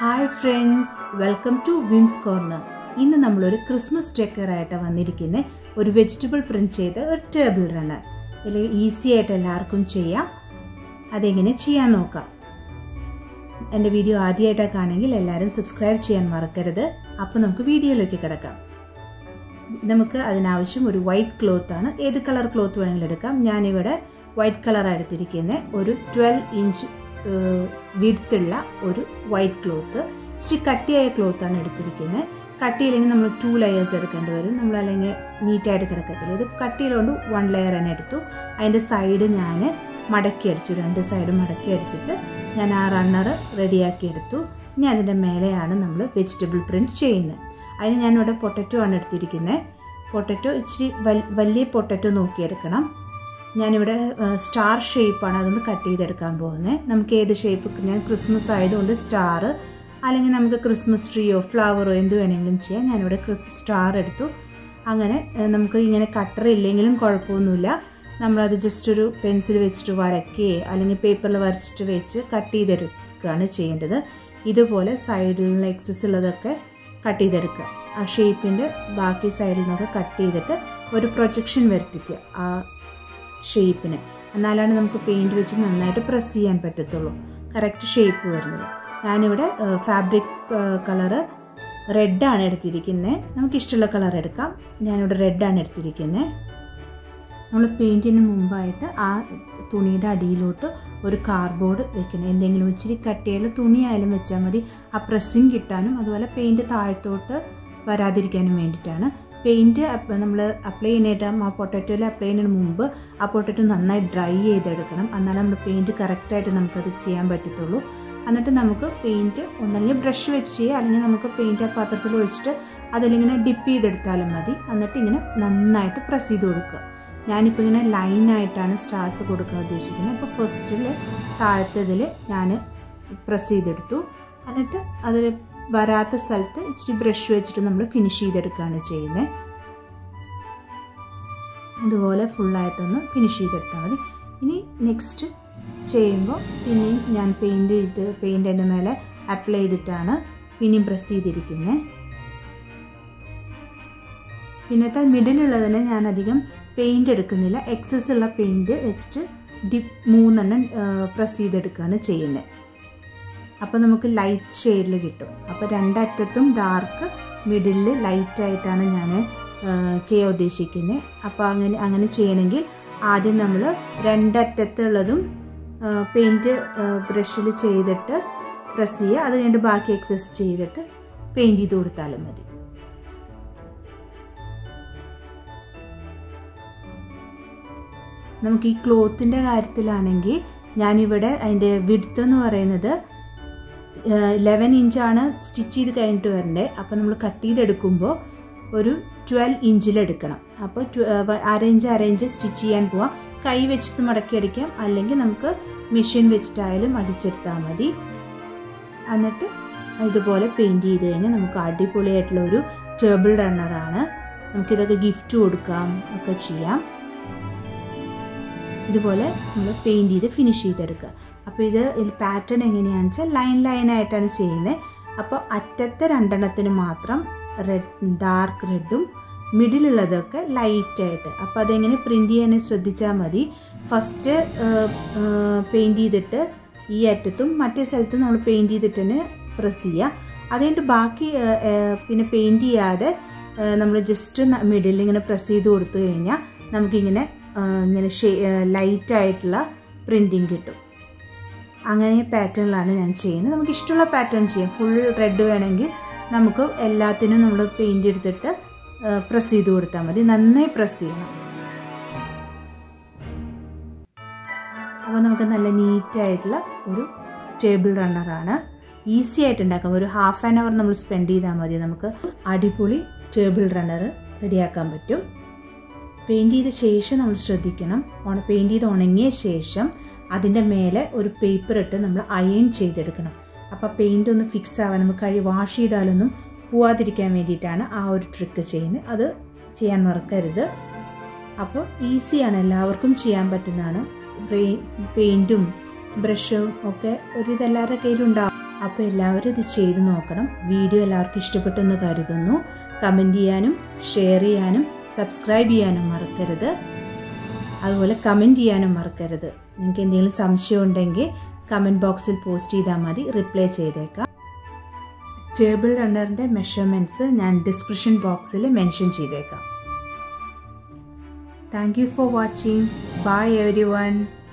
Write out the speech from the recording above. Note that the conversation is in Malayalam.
hi friends welcome to Wims corner ഇന്ന് നമ്മളൊരു ക്രിസ്മസ് ഡെക്കറായിട്ട് വന്നിരിക്കുന്ന ഒരു വെജിറ്റബിൾ പ്രിന്റ് ചെയ്ത ഒരു ടേബിൾ റണ്ണർ ഇതിൽ ഈസി ആയിട്ട് എല്ലാവർക്കും ചെയ്യാം അതെങ്ങനെ ചെയ്യാൻ നോക്കാം എൻ്റെ വീഡിയോ ആദ്യമായിട്ടാണ് കാണെങ്കിൽ എല്ലാവരും സബ്സ്ക്രൈബ് ചെയ്യാൻ മറക്കരുത് അപ്പോൾ നമുക്ക് വീഡിയോയിലേക്ക് കിടക്കാം നമുക്ക് അതിനാവശ്യം ഒരു വൈറ്റ് ക്ലോത്ത് ആണ് ഏത് കളർ ക്ലോത്ത് വേണമെങ്കിലും എടുക്കാം ഞാനിവിടെ വൈറ്റ് കളർ എടുത്തിരിക്കുന്ന ഒരു ട്വൽവ് ഇഞ്ച് വിടുത്തുള്ള ഒരു വൈറ്റ് ക്ലോത്ത് ഇച്ചിരി കട്ടിയായ ക്ലോത്താണ് എടുത്തിരിക്കുന്നത് കട്ടിയില്ലെങ്കിൽ നമ്മൾ ടു ലെയേഴ്സ് എടുക്കേണ്ടി വരും നമ്മൾ അല്ലെങ്കിൽ നീറ്റായിട്ട് കിടക്കത്തില്ല ഇത് കട്ടിയിലുകൊണ്ട് വൺ ലെയർ തന്നെ എടുത്തു അതിൻ്റെ സൈഡ് ഞാൻ മടക്കി അടിച്ചു രണ്ട് സൈഡ് മടക്കി അടിച്ചിട്ട് ഞാൻ ആ റണ്ണർ റെഡിയാക്കി എടുത്തു ഇനി അതിൻ്റെ മേലെയാണ് നമ്മൾ വെജിറ്റബിൾ പ്രിൻറ്റ് ചെയ്യുന്നത് അതിന് ഞാനിവിടെ പൊട്ടറ്റോ ആണ് എടുത്തിരിക്കുന്നത് പൊട്ടറ്റോ ഇച്ചിരി വലിയ പൊട്ടറ്റോ നോക്കിയെടുക്കണം ഞാനിവിടെ സ്റ്റാർ ഷേപ്പാണ് അതൊന്ന് കട്ട് ചെയ്തെടുക്കാൻ പോകുന്നത് നമുക്ക് ഏത് ഷേപ്പ് ഞാൻ ക്രിസ്മസ് ആയതുകൊണ്ട് സ്റ്റാർ അല്ലെങ്കിൽ നമുക്ക് ക്രിസ്മസ് ട്രീയോ ഫ്ലവറോ എന്ത് വേണമെങ്കിലും ചെയ്യാം ഞാനിവിടെ ക്രിസ് സ്റ്റാർ എടുത്തു അങ്ങനെ നമുക്ക് ഇങ്ങനെ കട്ടർ ഇല്ലെങ്കിലും കുഴപ്പമൊന്നുമില്ല നമ്മളത് ജസ്റ്റ് ഒരു പെൻസിൽ വെച്ചിട്ട് വരയ്ക്കുകയോ അല്ലെങ്കിൽ പേപ്പറിൽ വരച്ചിട്ട് വെച്ച് കട്ട് ചെയ്തെടുക്കുകയാണ് ചെയ്യേണ്ടത് ഇതുപോലെ സൈഡിൽ എക്സസ് ഉള്ളതൊക്കെ കട്ട് ചെയ്തെടുക്കുക ആ ഷേപ്പിൻ്റെ ബാക്കി സൈഡിൽ നിന്നൊക്കെ കട്ട് ചെയ്തിട്ട് ഒരു പ്രൊജക്ഷൻ വരുത്തിക്കുക ആ ഷേപ്പിന് എന്നാലാണ് നമുക്ക് പെയിൻറ് വെച്ച് നന്നായിട്ട് പ്രസ് ചെയ്യാൻ പറ്റത്തുള്ളൂ കറക്റ്റ് ഷേപ്പ് വരുന്നത് ഞാനിവിടെ ഫാബ്രിക് കളറ് റെഡാണ് എടുത്തിരിക്കുന്നത് നമുക്ക് ഇഷ്ടമുള്ള കളർ എടുക്കാം ഞാനിവിടെ റെഡാണ് എടുത്തിരിക്കുന്നത് നമ്മൾ പെയിൻറ്റിന് മുമ്പായിട്ട് ആ തുണിയുടെ അടിയിലോട്ട് ഒരു കാർഡ്ബോർഡ് വെക്കണം എന്തെങ്കിലും ഇച്ചിരി കട്ടിയുള്ള തുണിയായാലും വെച്ചാൽ മതി ആ പ്രസ്സിങ് കിട്ടാനും അതുപോലെ പെയിൻറ്റ് താഴത്തോട്ട് വരാതിരിക്കാനും വേണ്ടിയിട്ടാണ് പെയിൻറ്റ് നമ്മൾ അപ്ലൈ ചെയ്യാനായിട്ട് ആ പൊട്ടറ്റോയിൽ അപ്ലൈ ചെയ്യുന്നതിന് മുമ്പ് ആ പൊട്ടറ്റോ നന്നായി ഡ്രൈ ചെയ്തെടുക്കണം എന്നാലും നമ്മൾ പെയിൻറ്റ് കറക്റ്റായിട്ട് നമുക്കത് ചെയ്യാൻ പറ്റത്തുള്ളൂ എന്നിട്ട് നമുക്ക് പെയിൻറ്റ് ഒന്നല്ലെങ്കിൽ ബ്രഷ് വെച്ച് ചെയ്യുക അല്ലെങ്കിൽ നമുക്ക് പെയിൻറ്റ് ആ പാത്രത്തിൽ ഒഴിച്ചിട്ട് അതിലിങ്ങനെ ഡിപ്പ് ചെയ്തെടുത്താലും മതി എന്നിട്ട് ഇങ്ങനെ നന്നായിട്ട് പ്രസ് ചെയ്ത് കൊടുക്കുക ഞാനിപ്പോൾ ഇങ്ങനെ ലൈനായിട്ടാണ് സ്റ്റാർസ് കൊടുക്കാൻ ഉദ്ദേശിക്കുന്നത് അപ്പോൾ ഫസ്റ്റിൽ താഴത്തതിൽ ഞാൻ പ്രസ് ചെയ്തെടുത്തു എന്നിട്ട് അതിൽ വരാത്ത സ്ഥലത്ത് ഇച്ചിരി ബ്രഷ് വെച്ചിട്ട് നമ്മൾ ഫിനിഷ് ചെയ്തെടുക്കുകയാണ് ചെയ്യുന്നത് ഇതുപോലെ ഫുള്ളായിട്ടൊന്ന് ഫിനിഷ് ചെയ്തെടുത്താൽ മതി ഇനി നെക്സ്റ്റ് ചെയ്യുമ്പോൾ പിന്നെയും ഞാൻ പെയിൻറ് ചെയ്ത് പെയിൻ്റ് അതിൻ്റെ മേലെ അപ്ലൈ ചെയ്തിട്ടാണ് പിന്നെയും പ്രസ് ചെയ്തിരിക്കുന്നത് പിന്നത്തെ മിഡിലുള്ളതിന് ഞാൻ അധികം പെയിൻ്റ് എടുക്കുന്നില്ല എക്സസ് ഉള്ള പെയിൻറ് വെച്ചിട്ട് ഡിപ്പ് മൂന്നെണ്ണം പ്രസ് ചെയ്തെടുക്കുകയാണ് ചെയ്യുന്നത് അപ്പോൾ നമുക്ക് ലൈറ്റ് ഷെയ്ഡിൽ കിട്ടും അപ്പോൾ രണ്ടറ്റത്തും ഡാർക്ക് മിഡിലിൽ ലൈറ്റായിട്ടാണ് ഞാൻ ചെയ്യാൻ ഉദ്ദേശിക്കുന്നത് അപ്പോൾ അങ്ങനെ അങ്ങനെ ചെയ്യണമെങ്കിൽ ആദ്യം നമ്മൾ രണ്ടറ്റത്തുള്ളതും പെയിൻറ്റ് ബ്രഷിൽ ചെയ്തിട്ട് പ്രസ് ചെയ്യുക അത് കഴിഞ്ഞിട്ട് ബാക്കി എക്സസ് ചെയ്തിട്ട് പെയിൻറ്റ് ചെയ്ത് കൊടുത്താലും മതി നമുക്ക് ഈ ക്ലോത്തിൻ്റെ കാര്യത്തിലാണെങ്കിൽ ഞാനിവിടെ അതിൻ്റെ വിഡ്ത്ത് എന്ന് പറയുന്നത് ലെവൻ ഇഞ്ചാണ് സ്റ്റിച്ച് ചെയ്ത് കഴിഞ്ഞിട്ട് വരണ്ടേ അപ്പോൾ നമ്മൾ കട്ട് ചെയ്തെടുക്കുമ്പോൾ ഒരു ട്വൽവ് ഇഞ്ചിലെടുക്കണം അപ്പോൾ അരയിഞ്ച് അരയിഞ്ച് സ്റ്റിച്ച് ചെയ്യാൻ പോവാം കൈ വെച്ചിട്ട് മടക്കി അടിക്കാം അല്ലെങ്കിൽ നമുക്ക് മെഷീൻ വെച്ചിട്ടായാലും അടിച്ചെടുത്താൽ മതി എന്നിട്ട് ഇതുപോലെ പെയിൻറ് ചെയ്ത് കഴിഞ്ഞാൽ നമുക്ക് അടിപൊളിയായിട്ടുള്ള ഒരു ടേബിൾ റണ്ണറാണ് നമുക്കിതൊക്കെ ഗിഫ്റ്റ് കൊടുക്കാം ഒക്കെ ചെയ്യാം ഇതുപോലെ നമ്മൾ പെയിൻറ് ചെയ്ത് ഫിനിഷ് ചെയ്തെടുക്കുക അപ്പോൾ ഇത് പാറ്റേൺ എങ്ങനെയാണെന്ന് വെച്ചാൽ ലൈൻ ലൈനായിട്ടാണ് ചെയ്യുന്നത് അപ്പോൾ അറ്റത്തെ രണ്ടെണ്ണത്തിന് മാത്രം റെഡ് ഡാർക്ക് റെഡും മിഡിലുള്ളതൊക്കെ ലൈറ്റായിട്ട് അപ്പോൾ അതെങ്ങനെ പ്രിൻ്റ് ചെയ്യാൻ ശ്രദ്ധിച്ചാൽ മതി ഫസ്റ്റ് പെയിൻറ് ചെയ്തിട്ട് ഈ അറ്റത്തും മറ്റേ സ്ഥലത്തും നമ്മൾ പെയിൻറ് ചെയ്തിട്ട് തന്നെ പ്രസ് ചെയ്യുക അതുകഴിഞ്ഞിട്ട് ബാക്കി പിന്നെ പെയിൻറ് ചെയ്യാതെ നമ്മൾ ജസ്റ്റ് മിഡിൽ ഇങ്ങനെ പ്രസ് ചെയ്ത് കൊടുത്തു കഴിഞ്ഞാൽ നമുക്കിങ്ങനെ ഇങ്ങനെ ഷേ ലൈറ്റായിട്ടുള്ള പ്രിൻറ്റിങ് കിട്ടും അങ്ങനെ പാറ്റേണിലാണ് ഞാൻ ചെയ്യുന്നത് നമുക്ക് ഇഷ്ടമുള്ള പാറ്റേൺ ചെയ്യാം ഫുൾ റെഡ് വേണമെങ്കിൽ നമുക്ക് എല്ലാത്തിനും നമ്മൾ പെയിൻറ് എടുത്തിട്ട് പ്രസ് ചെയ്ത് കൊടുത്താൽ മതി നന്നായി പ്രസ് ചെയ്യണം അപ്പോൾ നമുക്ക് നല്ല നീറ്റായിട്ടുള്ള ഒരു ടേബിൾ റണ്ണറാണ് ഈസി ആയിട്ട് ഉണ്ടാക്കാം ഒരു ഹാഫ് ആൻ അവർ നമ്മൾ സ്പെൻഡ് ചെയ്താൽ മതി നമുക്ക് അടിപൊളി ടേബിൾ റണ്ണർ റെഡിയാക്കാൻ പറ്റും പെയിൻറ് ചെയ്ത ശേഷം നമ്മൾ ശ്രദ്ധിക്കണം പെയിൻറ് ചെയ്ത് ഉണങ്ങിയ ശേഷം അതിൻ്റെ മേലെ ഒരു പേപ്പർ ഇട്ട് നമ്മൾ അയൺ ചെയ്തെടുക്കണം അപ്പോൾ പെയിൻ്റ് ഒന്ന് ഫിക്സ് ആവാൻ നമ്മൾ കഴി വാഷ് ചെയ്താലൊന്നും പോവാതിരിക്കാൻ വേണ്ടിയിട്ടാണ് ആ ഒരു ട്രിക്ക് ചെയ്യുന്നത് അത് ചെയ്യാൻ മറക്കരുത് അപ്പോൾ ഈസിയാണ് എല്ലാവർക്കും ചെയ്യാൻ പറ്റുന്നതാണ് പെയിൻറ്റും ബ്രഷും ഒക്കെ ഒരു ഇതെല്ലാവരുടെ കയ്യിലുണ്ടാവും അപ്പോൾ എല്ലാവരും ഇത് ചെയ്ത് നോക്കണം വീഡിയോ എല്ലാവർക്കും ഇഷ്ടപ്പെട്ടെന്ന് കരുതുന്നു കമൻറ്റ് ചെയ്യാനും ഷെയർ ചെയ്യാനും സബ്സ്ക്രൈബ് ചെയ്യാനും മറക്കരുത് അതുപോലെ കമൻറ്റ് ചെയ്യാനും മറക്കരുത് നിങ്ങൾക്ക് എന്തെങ്കിലും സംശയം ഉണ്ടെങ്കിൽ കമൻറ്റ് ബോക്സിൽ പോസ്റ്റ് ചെയ്താൽ മതി റിപ്ലൈ ചെയ്തേക്കാം ടേബിൾ റണ്ണറിൻ്റെ മെഷർമെൻറ്റ്സ് ഞാൻ ഡിസ്ക്രിപ്ഷൻ ബോക്സിൽ മെൻഷൻ ചെയ്തേക്കാം thank you for watching bye every one